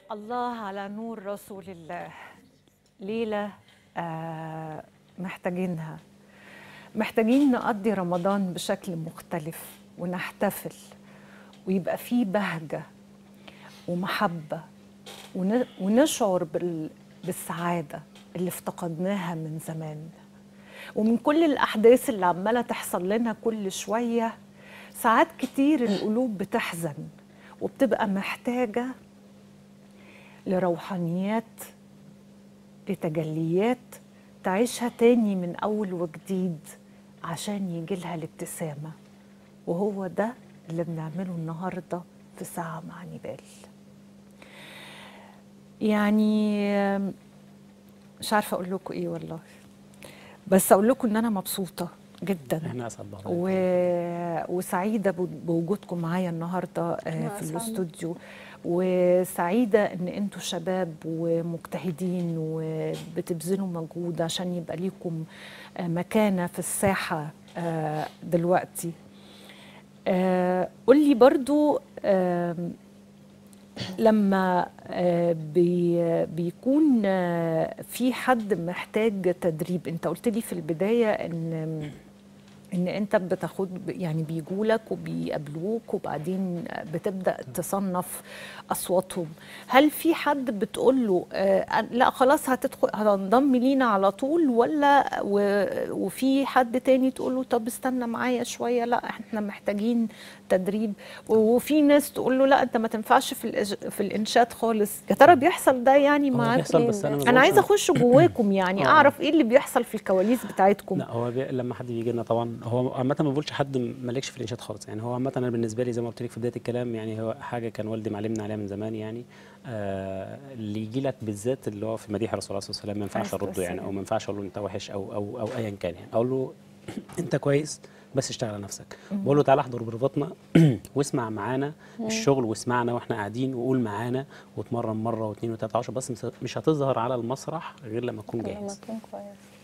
الله على نور رسول الله ليلة آه محتاجينها محتاجين نقضي رمضان بشكل مختلف ونحتفل ويبقى فيه بهجة ومحبة ون- ونشعر بال- بالسعادة اللي افتقدناها من زمان ومن كل الأحداث اللي عمالة تحصل لنا كل شوية ساعات كتير القلوب بتحزن وبتبقى محتاجة لروحانيات لتجليات تعيشها تاني من أول وجديد عشان يجيلها الابتسامة وهو ده اللي بنعمله النهاردة في ساعة مع نبال يعني مش عارفة أقول لكم إيه والله بس أقول لكم إن أنا مبسوطة جدا احنا اسعد بعض و... وسعيده بو- بوجودكم معايا النهارده آه، إحنا في أسعد. الاستوديو وسعيده ان انتوا شباب ومجتهدين وبتبذلوا مجهود عشان يبقى ليكم آه، مكانه في الساحه آه، دلوقتي آه، قولي برضو آم، لما آه، بي بيكون آه، في حد محتاج تدريب انت قلت لي في البدايه ان ان انت بتاخد يعني بيجولك وبيقابلوك وبعدين بتبدا تصنف اصواتهم هل في حد بتقول له آه لا خلاص هتدخل هتنضم لينا على طول ولا و- وفي حد تاني تقول له طب استنى معايا شويه لا احنا محتاجين تدريب وفي ناس تقول له لا انت ما تنفعش في الإج- في الانشاد خالص يا ترى بيحصل ده يعني هو مع بيحصل بس انا ما انا بقولش عايزه اخش جواكم يعني آه. اعرف ايه اللي بيحصل في الكواليس بتاعتكم لا هو بي... لما حد بيجي لنا طبعا هو عامة ما بقولش حد مالكش في الانشاد خالص يعني هو عامة انا بالنسبة لي زي ما قلت لك في بداية الكلام يعني هو حاجة كان والدي معلمنا عليها من زمان يعني آه اللي يجي لك بالذات اللي هو في مديح الرسول صلى الله عليه وسلم ما ينفعش عليه ارده يعني السلام. او ما ينفعش اقول له انت وحش او او او ايا كان يعني اقول له انت كويس بس اشتغل على نفسك بقول له تعالى احضر بروفاتنا واسمع معانا الشغل واسمعنا واحنا قاعدين وقول معانا واتمرن مره واثنين وثلاثه عشر بس مش- مش هتظهر على المسرح غير لما تكون لما جاهز تكون كويس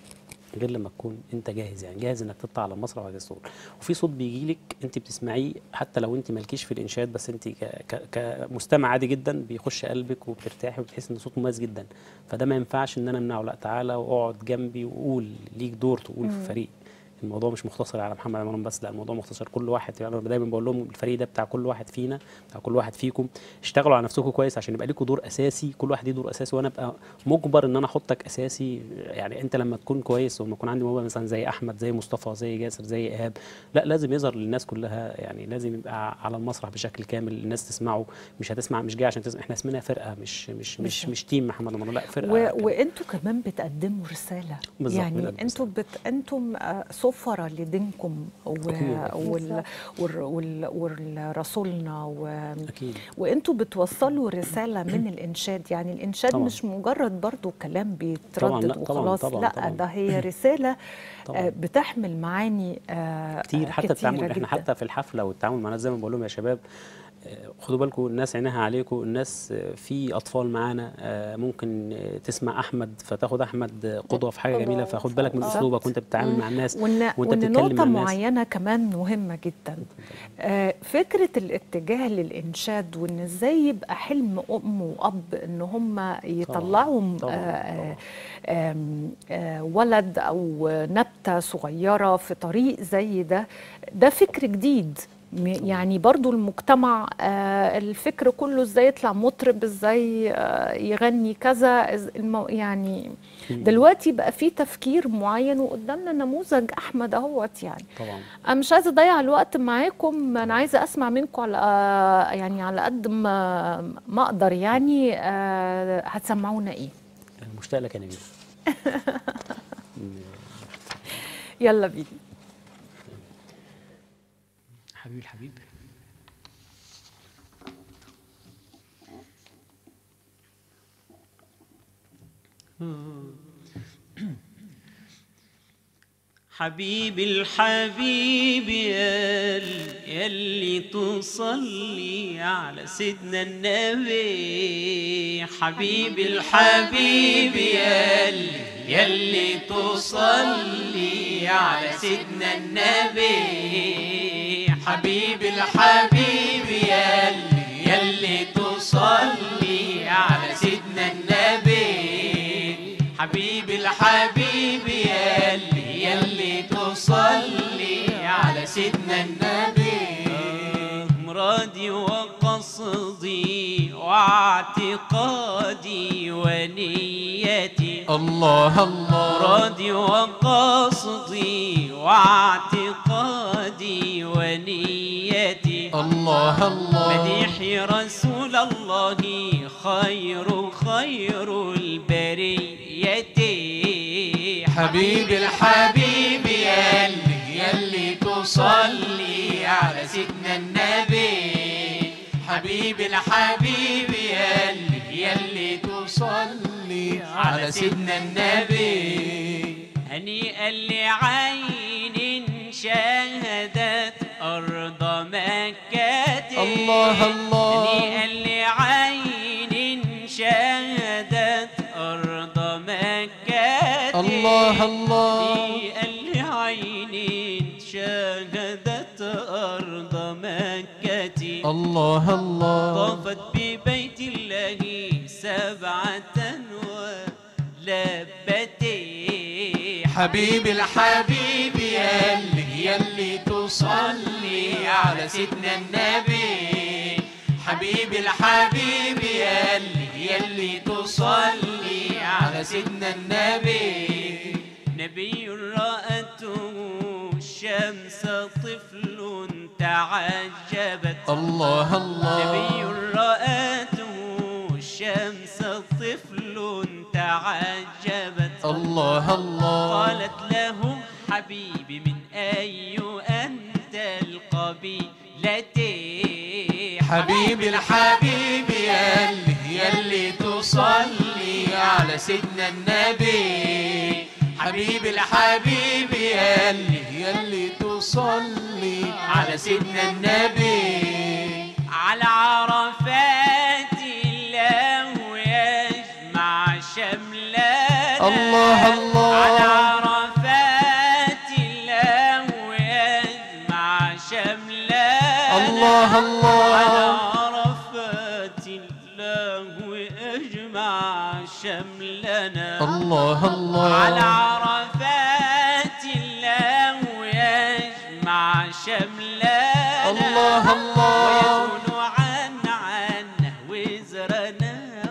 غير لما تكون انت جاهز يعني جاهز انك تطلع على المسرح وجاهز تقول وفي صوت بيجي لك انت بتسمعيه حتى لو انت مالكيش في الانشاد بس انت ك- ك- كمستمع عادي جدا بيخش قلبك وبترتاحي وبتحس ان صوت مميز جدا فده ما ينفعش ان انا امنعه لا تعالى واقعد جنبي وقول ليك دور تقول في فريق الموضوع مش مختصر على محمد عمران بس لا الموضوع مختصر كل واحد يعني انا دايما بقول لهم الفريق ده بتاع كل واحد فينا بتاع كل واحد فيكم اشتغلوا على نفسكم كويس عشان يبقى ليكم دور اساسي كل واحد ليه دور اساسي وانا ابقى مجبر ان انا احطك اساسي يعني انت لما تكون كويس ولما يكون عندي موهبه مثلا زي احمد زي مصطفى زي جاسر زي ايهاب لا لازم يظهر للناس كلها يعني لازم يبقى على المسرح بشكل كامل الناس تسمعه مش هتسمع مش جاي عشان تسمع احنا اسمنا فرقه مش مش مش بالظبط. مش تيم محمد عمران لا فرقه و... كاملة. وانتوا كمان بتقدموا رساله بالظبط، يعني بنقدم انتوا بت... انتم آه، سفرة لدينكم و... أكيد. وال... وال... وال... والرسولنا و... اكيد وانتوا بتوصلوا رساله من الانشاد يعني الانشاد طبعاً. مش مجرد برضو كلام طبعاً، بيتردد لا، طبعاً، وخلاص طبعاً، لا طبعاً. ده هي رساله طبعاً. آه، بتحمل معاني آه، كتير آه، حتى كتيرة التعامل احنا جداً. حتى في الحفله والتعامل مع الناس زي ما بقول لهم يا شباب آه، خدوا بالكم الناس عينيها عليكم الناس آه، في اطفال معانا آه، ممكن آه، تسمع احمد فتاخد احمد آه، قدوه في حاجه قدوة جميله فخد بالك من بالظبط. اسلوبك وانت بتتعامل مع الناس وان وانت وان بتتكلم نقطة مع الناس معينة كمان مهمة جدا آه فكرة الاتجاه للإنشاد وإن إزاي يبقى حلم أم وأب إن هم يطلعوا طبعاً، آه طبعاً. آم، آه ولد أو نبتة صغيرة في طريق زي ده ده فكر جديد م- يعني برضو المجتمع آه الفكر كله ازاي يطلع مطرب ازاي آه يغني كذا إز- المو يعني دلوقتي بقى في تفكير معين وقدامنا نموذج احمد اهوت يعني طبعا انا مش عايزه اضيع الوقت معاكم انا عايزه اسمع منكم على آه، يعني على قد ما ما اقدر يعني آه، هتسمعونا ايه مشتاق لك يا نبيل يلا بينا حبيبي الحبيب حبيبي الحبيب يال يلي تصلي على سيدنا النبي حبيبي الحبيب يال يلي تصلي على سيدنا النبي حبيبي الحبيب يال يلي تصلي على حبيب الحبيب يلي يلي تصلي على سيدنا النبي مرادي وقصدي واعتقادي ونيتي الله الله مرادي وقصدي واعتقادي ونيتي الله الله مديح رسول الله خير خير البرية حبيب الحبيب يلي يلي تصلي على سيدنا النبي حبيب الحبيب يلي يلي تصلي على سيدنا النبي هنيئا لعين شاهدت أرض مكة الله الله. هنيئا لعين شاهدت أرض مكة الله الله. هنيئا لعين شاهدت أرض مكة الله الله طافت ببيت الله سبعة ولبتي حبيب الحبيب يلي يلي تصلي على سيدنا النبي حبيب الحبيب يلي يلي تصلي على سيدنا النبي نبي رأته الشمس طفل تعجبت الله نبي الله رأته الشمس طفل تعجبت الله الله قالت له حبيبي من أي أنت القبيلة حبيب الحبيب يلي يلي تصلي على سيدنا النبي حبيب الحبيب يلي يلي تصلي على سيدنا النبي على عرفات الله يجمع شملنا الله الله. على عرفات الله يجمع شملنا الله على الله عرفات الله يجمع شملنا الله على الله عرفات الله يجمع شملنا الله الله ويزول عن عنه وزرنا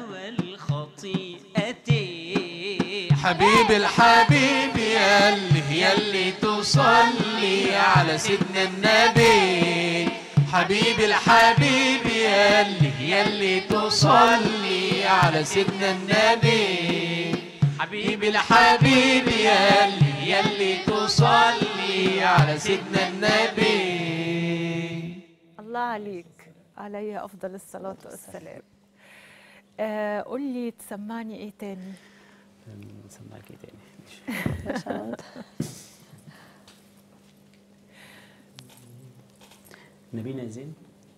والخطيئة حبيب الحبيب يلي يلي تصلي على سيدنا النبي حبيب الحبيب يلي يلي تصلي على سيدنا النبي حبيب الحبيب يلي يلي تصلي على سيدنا النبي الله عليك علي أفضل الصلاة والسلام آه قول لي تسمعني إيه تاني نسمعك ايه تاني نبينا زين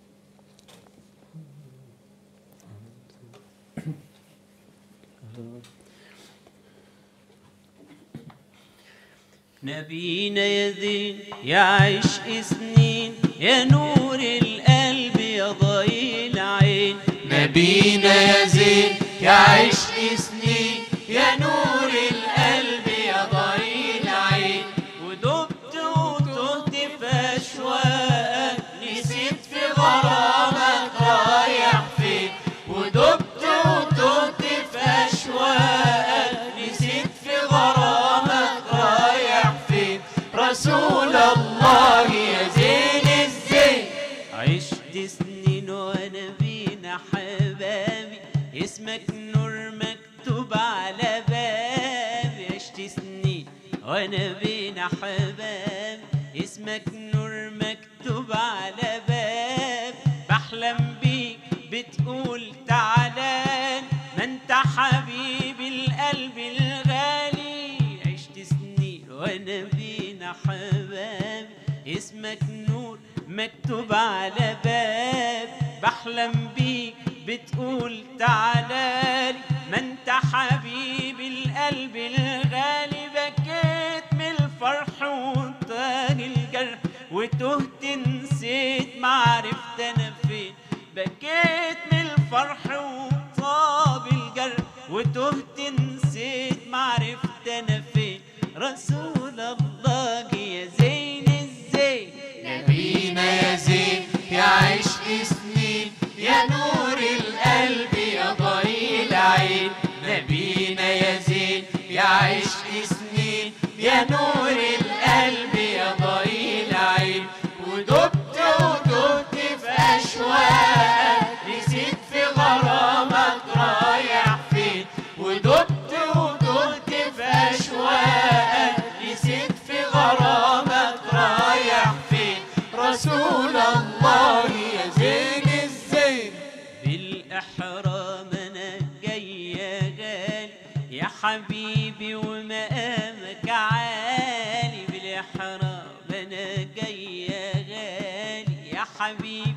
نبينا يزين يا عشق سنين يا نور القلب يا ضي العين نبينا يا زين يا عشق سنين يا نور القلب يا ضي العين ودبت وتهت في أشواقك نسيت في غرامك رايح فين ودبت وتهت في أشواقك نسيت في غرامك رايح فين رسول الله يا زين الزين عشت سنين وانا بينا حبابي اسمك نور مكتوب على بابي عشت سنين وانا بينا حبابي اسمك نور مكتوب على بابي بحلم بيك بتقول تعالى ما انت حبيب القلب الغالي عشت سنين وانا بينا حبابي اسمك نور مكتوب على باب بحلم بيك بتقول تعالى ما انت حبيب القلب الغالي بكيت من الفرح وطار الجرح وتهت نسيت ما عرفت انا فين بكيت من الفرح وطاب الجرح وتهت نسيت ما عشق سنين يا نور القلب يا ضي العين ودبت ودبت في أشواقك نسيت في غرامك رايح فين ودبت ودبت في أشواقك نسيت في غرامك رايح فين رسول الله يا زين الزين بالإحرام أنا جاي يا غالي يا حبيبي ومقامك عالي بالإحرام أنا جاي يا غالي يا حبيبي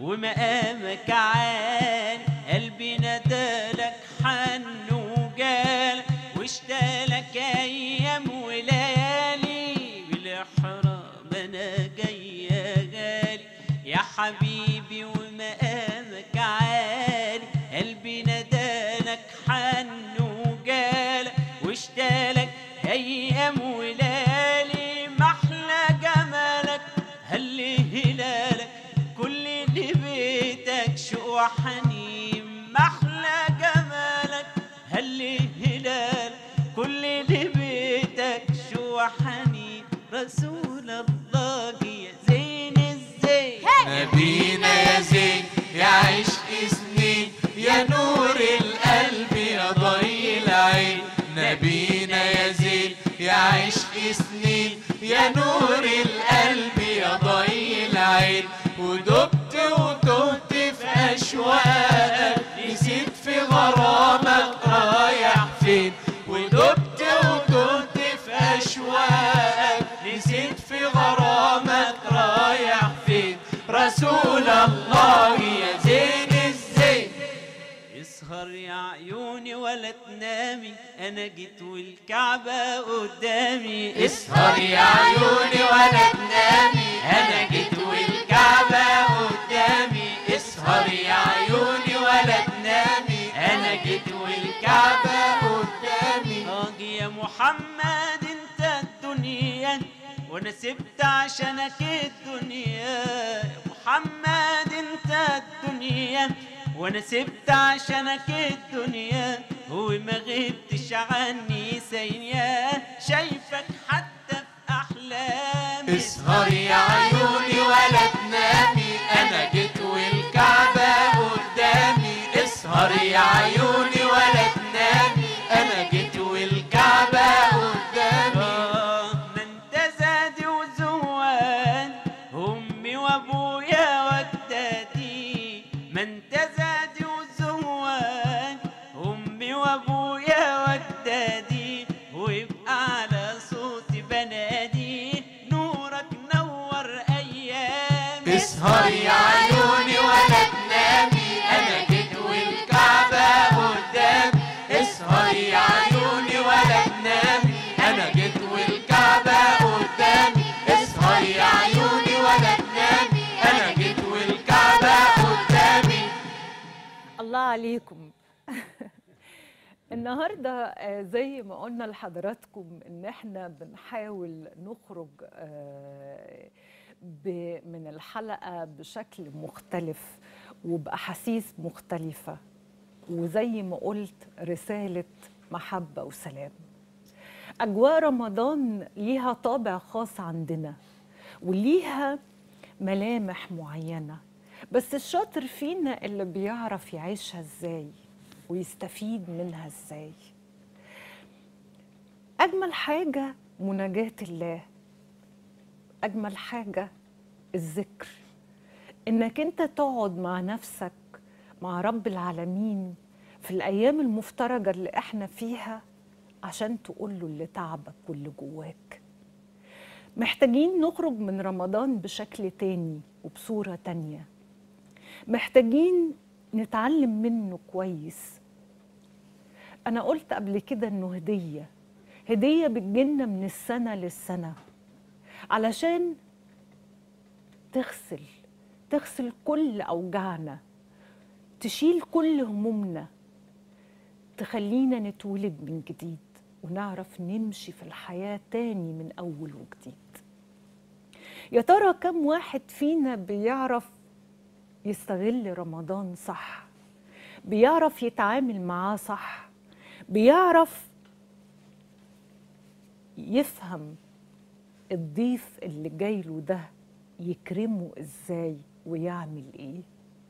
ومقامك عالي قلبي ندالك حن وجالك واشتالك أيام وليالي بالإحرام أنا جاي يا غالي يا حبيبي ومقامك عالي قلبي ندالك حن وجالك واشتالك ايام وليالي محلى جمالك هل هلالك كل اللي بيتك شوق وحنين محلى جمالك هل هلالك كل اللي بيتك شوق وحنين رسول الله يا زين الزين نبينا يا زين يا عشق سنين يا نور القلب يا ضي العين نبينا يا زين يا عشق سنين يا نور القلب يا ضي العين ودبت وتهت في أشواقك نسيت في غرامك رايح فين ودبت وتهت في أشواقك نسيت في غرامك رايح فين رسول الله يا زين الزين اسهر يا عيوني ولا تنامي انا جيت والكعبة قدامي اسهر يا عيوني ولا تنامي انا جيت والكعبة قدامي اسهر يا عيوني ولا تنامي انا جيت والكعبة قدامي راجي يا محمد انت الدنيا وانا سبت عشانك الدنيا يا محمد انت الدنيا وانا سبت عشانك الدنيا وما غبتش عني ثانية شايفك حتى في احلامي اسهر يا عيوني ولا تنامي انا جيت والكعبة قدامي اسهر يا عيوني ولا تنامي انا جيت والكعبة قدامي آه، ما انت زادي وزوان امي وابويا واجدادي ما انت زادي وزوان امي وابويا واجدادي ويبقى على صوتي بنادي نورك نور ايامي اسهر يا عيوني ولا تنامي انا جيت والكعبة قدامي اسهر يا عيوني ولا تنامي انا جيت والكعبة قدامي اسهر يا عيوني ولا تنامي انا جيت والكعبة قدامي الله عليكم النهارده آه، زي ما قلنا لحضراتكم ان احنا بنحاول نخرج آه، ب- من الحلقه بشكل مختلف وباحاسيس مختلفه وزي ما قلت رساله محبه وسلام اجواء رمضان ليها طابع خاص عندنا وليها ملامح معينه بس الشاطر فينا اللي بيعرف يعيشها ازاي ويستفيد منها ازاي اجمل حاجه مناجاه الله اجمل حاجه الذكر انك انت تقعد مع نفسك مع رب العالمين في الايام المفترجه اللي احنا فيها عشان تقول له اللي تعبك واللي جواك محتاجين نخرج من رمضان بشكل تاني وبصوره تانيه محتاجين نتعلم منه كويس انا قلت قبل كده انه هديه هديه بتجيلنا من السنه للسنه علشان تغسل تغسل كل اوجاعنا تشيل كل همومنا تخلينا نتولد من جديد ونعرف نمشي في الحياه تاني من اول وجديد يا ترى كم واحد فينا بيعرف يستغل رمضان صح بيعرف يتعامل معاه صح بيعرف يفهم الضيف اللي جاي له ده يكرمه ازاي ويعمل ايه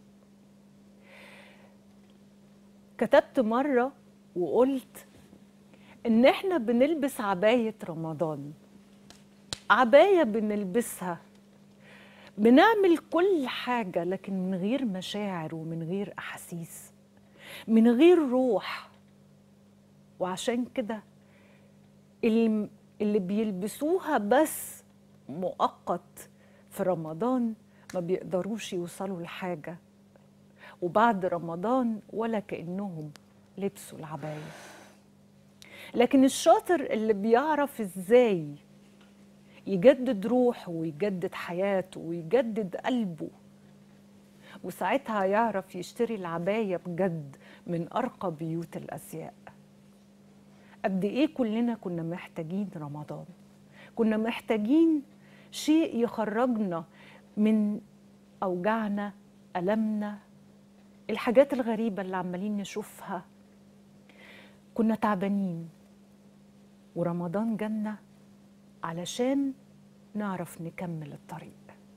كتبت مرة وقلت ان احنا بنلبس عباية رمضان عباية بنلبسها بنعمل كل حاجة لكن من غير مشاعر ومن غير أحاسيس من غير روح وعشان كده الم- اللي بيلبسوها بس مؤقت في رمضان ما بيقدروش يوصلوا لحاجة وبعد رمضان ولا كأنهم لبسوا العباية لكن الشاطر اللي بيعرف ازاي يجدد روحه ويجدد حياته ويجدد قلبه وساعتها يعرف يشتري العباية بجد من أرقى بيوت الأزياء قد إيه كلنا كنا محتاجين رمضان كنا محتاجين شيء يخرجنا من أوجعنا ألمنا الحاجات الغريبة اللي عمالين نشوفها كنا تعبانين ورمضان جنة علشان نعرف نكمل الطريق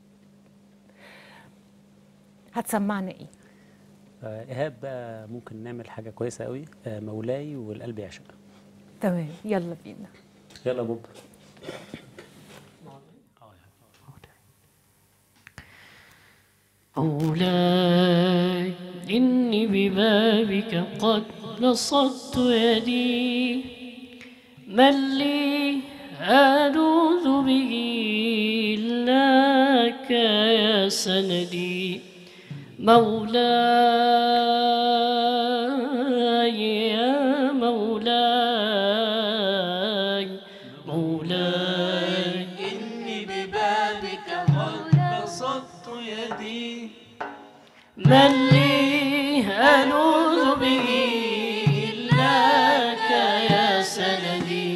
هتسمعنا ايه آه، ايهاب بقى ممكن نعمل حاجه كويسه قوي آه، مولاي والقلب يعشق تمام يلا بينا يلا يا بوب مولاي إني ببابك قد بسطت يدي من لي ألوذ به إلاك يا سندي مولاي يا مولاي مولاي إني ببابك قد بسطت يدي من لي ألوذ به إلاك يا سندي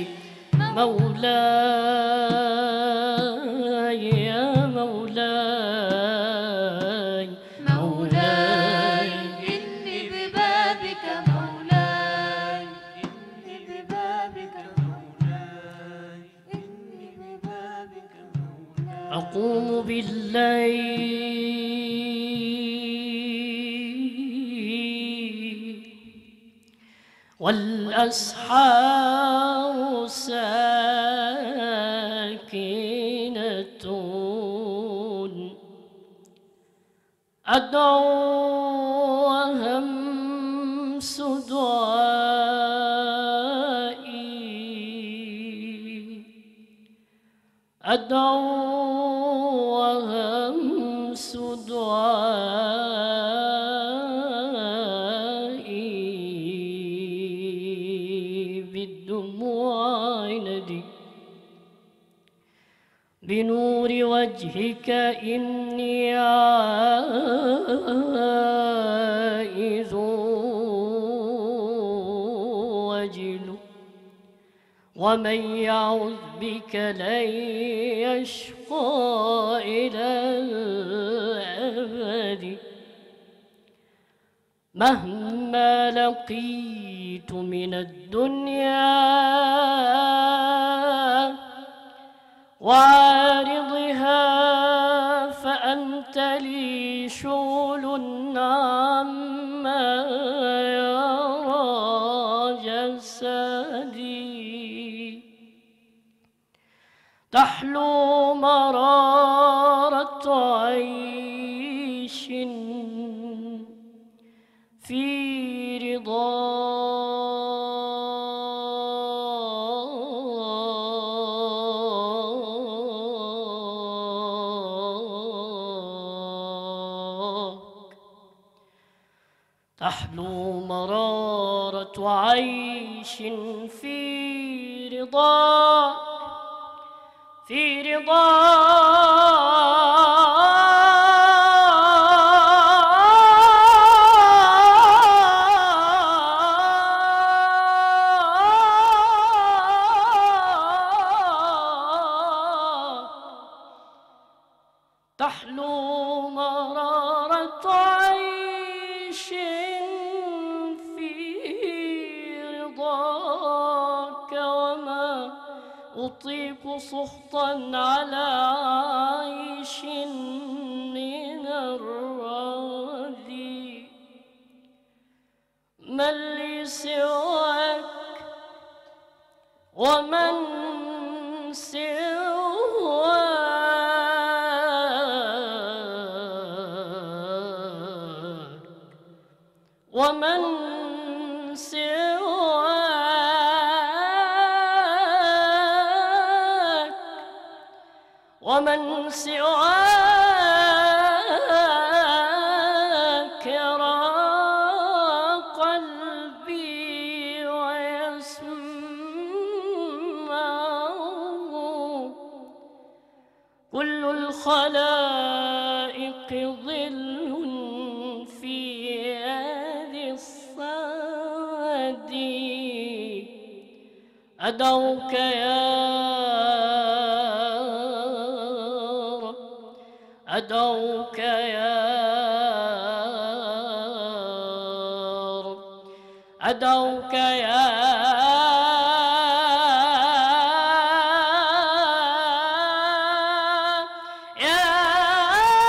مولاي يا مولاي مولاي إني ببابك مولاي إني ببابك مولاي إني ببابك مولاي أقوم بالليل والأسحار ساكنة أدعو وهمس دعائي أدعو وهمس دعائي بالدموع ندي بنور وجهك إني عائذ وجل ومن يعوذ بك لن يشقى إلى الأبد مهما لقيت من الدنيا وعارضها فأنت لي شغل عما يرى جسدي تحلو مرارة عيش في رضاك تحلو مرارة عيش في رضاك في رضاك تحلو مرارة عيش في رضاك وما أطيب سخطا على عيش من الرذي من لي سواك ومن سواك ومن سواك ومن سواك يرى قلبي ويسمعه كل الخلائق ظل في يد الصاد أدعوك يا رب أدعوك يا رب أدعوك يا يا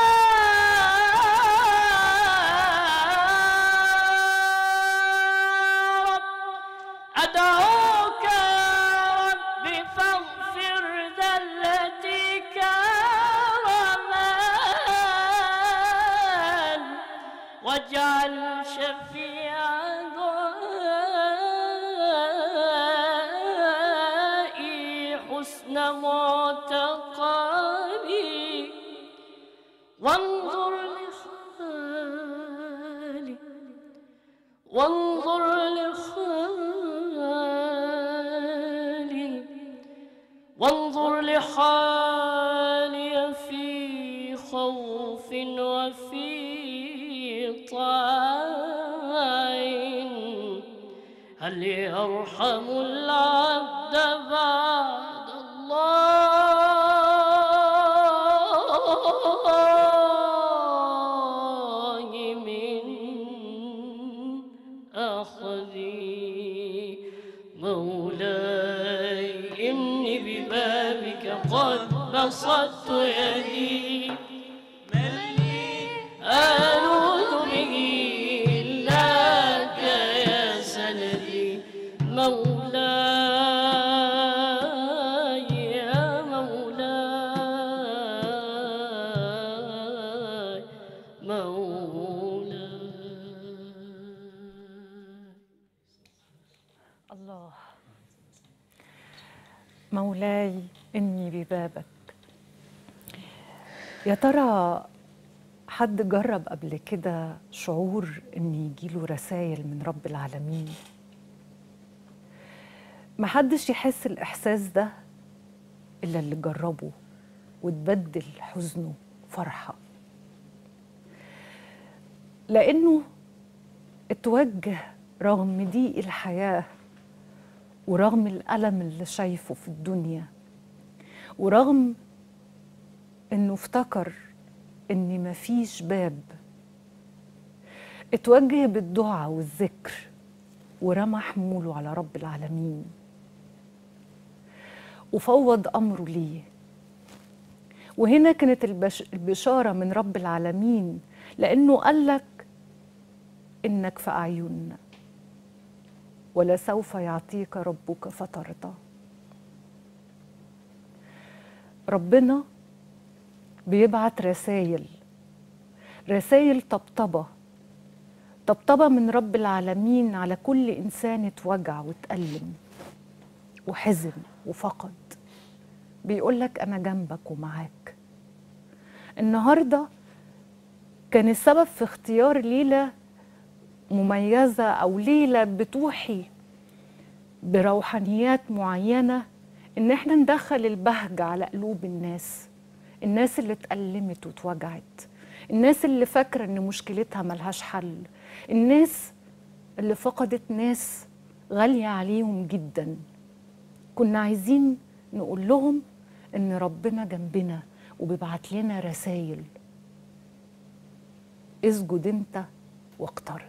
رب أدعوك رب فاغفر ذلتي كرما واجعل شفيع دعائي حسن معتقدي وانظر لحالي وانظر لحالي وانظر لحالي في خوف وفي طعين هل يرحم العبد بعد الله من أخذي مولاي إني ببابك قد بسطت يدي ألوذ به لك يا سندي مولاي يا مولاي مولاي الله مولاي إني ببابك يا ترى حد جرب قبل كده شعور إن يجيله رسائل من رب العالمين محدش يحس الإحساس ده إلا اللي جربه وتبدل حزنه فرحة لأنه اتوجه رغم ضيق الحياة ورغم الألم اللي شايفه في الدنيا ورغم إنه افتكر إن مفيش باب اتوجه بالدعاء والذكر ورمى حموله على رب العالمين وفوض أمره ليه وهنا كانت البش البشارة من رب العالمين لأنه قال لك إنك في أعيننا ولسوف يعطيك ربك فترضى ربنا بيبعت رسائل رسائل طبطبة طبطبة من رب العالمين على كل إنسان اتوجع واتألم وحزن وفقد بيقول لك أنا جنبك ومعاك النهاردة كان السبب في اختيار ليلة مميزة أو ليلة بتوحي بروحانيات معينة إن احنا ندخل البهجة على قلوب الناس الناس اللي اتألمت واتوجعت الناس اللي فاكرة إن مشكلتها ملهاش حل الناس اللي فقدت ناس غالية عليهم جدا كنا عايزين نقول لهم إن ربنا جنبنا وبيبعت لنا رسائل اسجد انت واقترب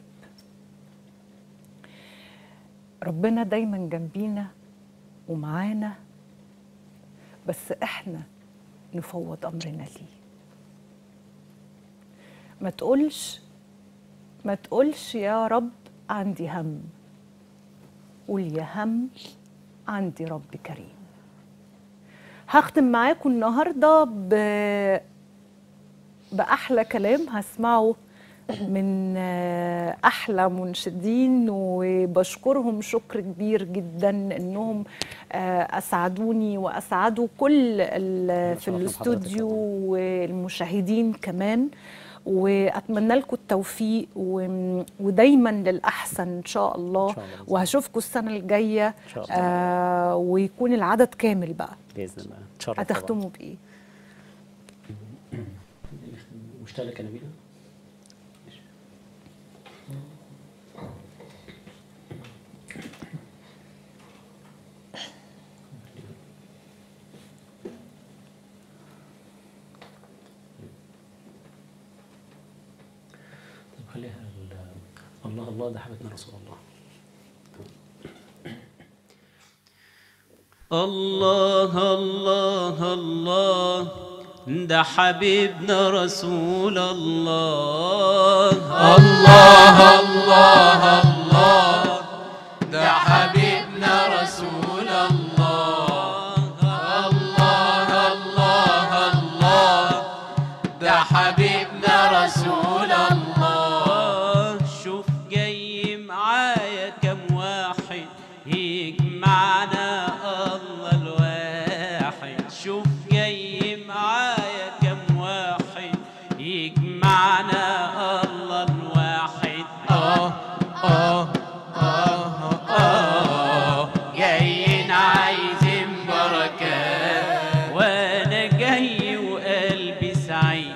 ربنا دايما جنبينا ومعانا بس احنا نفوض امرنا ليه ما تقولش ما تقولش يا رب عندي هم قول يا هم عندي رب كريم هختم معاكم النهارده ب... باحلى كلام هسمعه من آه، احلى منشدين وبشكرهم شكر كبير جدا انهم آه، اسعدوني واسعدوا كل ال- في شرفنا بحضرتك الاستوديو طبعاً. والمشاهدين كمان واتمنى لكم التوفيق و- ودايما للاحسن ان شاء الله إن شاء الله بإذن وهشوفكم السنه الجايه إن شاء الله. آه ويكون العدد كامل بقى باذن الله نتشرف طبعاً. هتختموا بايه مشترك يا نبيله طب خليها ال- الله الله ده حبيبنا رسول الله الله الله الله ده حبيبنا رسول الله الله الله الله ده حبيبنا رسول الله الله الله الله ده حبيبنا رسول الله شوف جاي معايا كم واحد يجمعنا الله الواحد شوف جاي معايا كم واحد يجمعنا الله الواحد آه آه آه آه جايين عايزين بركات وانا جاي وقلبي سعيد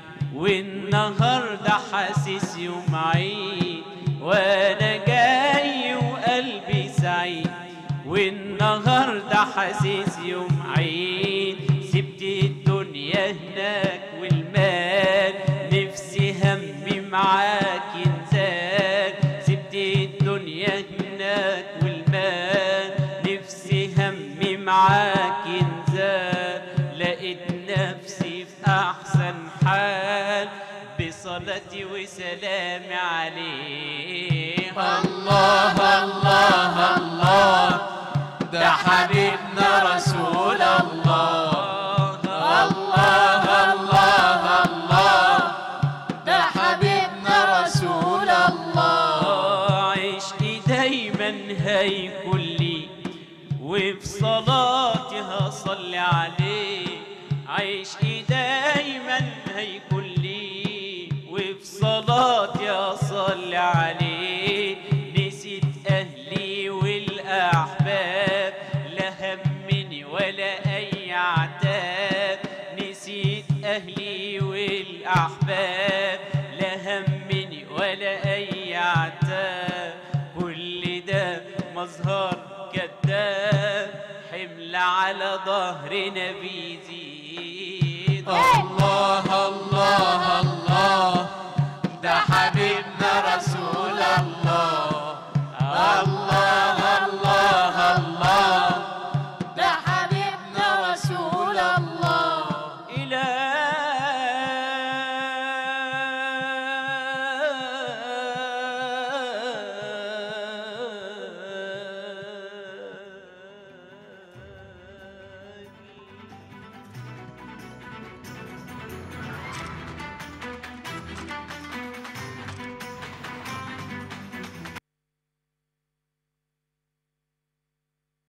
والنهارده حاسس يوم عيد وانا جاي وقلبي سعيد والنهارده حاسس يوم عيد سبت الدنيا هناك والمال نفسي همي معاك ينزال سبت الدنيا هناك والمال نفسي همي معاك ينزال لقيت نفسي في احسن حال بصلاتي وسلامي عليه الله الله الله ده حبيبنا رسول الله الله الله الله ده حبيبنا رسول الله عشقي دايما هيكون لي وفي صلاتي هصلي عليه عشقي دايما هيكون لي وفي صلاتي هصلي عليه نسيت اهلي والاحباب لا همني ولا اي عتاب نسيت اهلي والاحباب لا همني ولا اي عتاب كل ده مظهر كذاب حمل على ظهرنا بيزيد الله الله الله ده حبيبنا رسول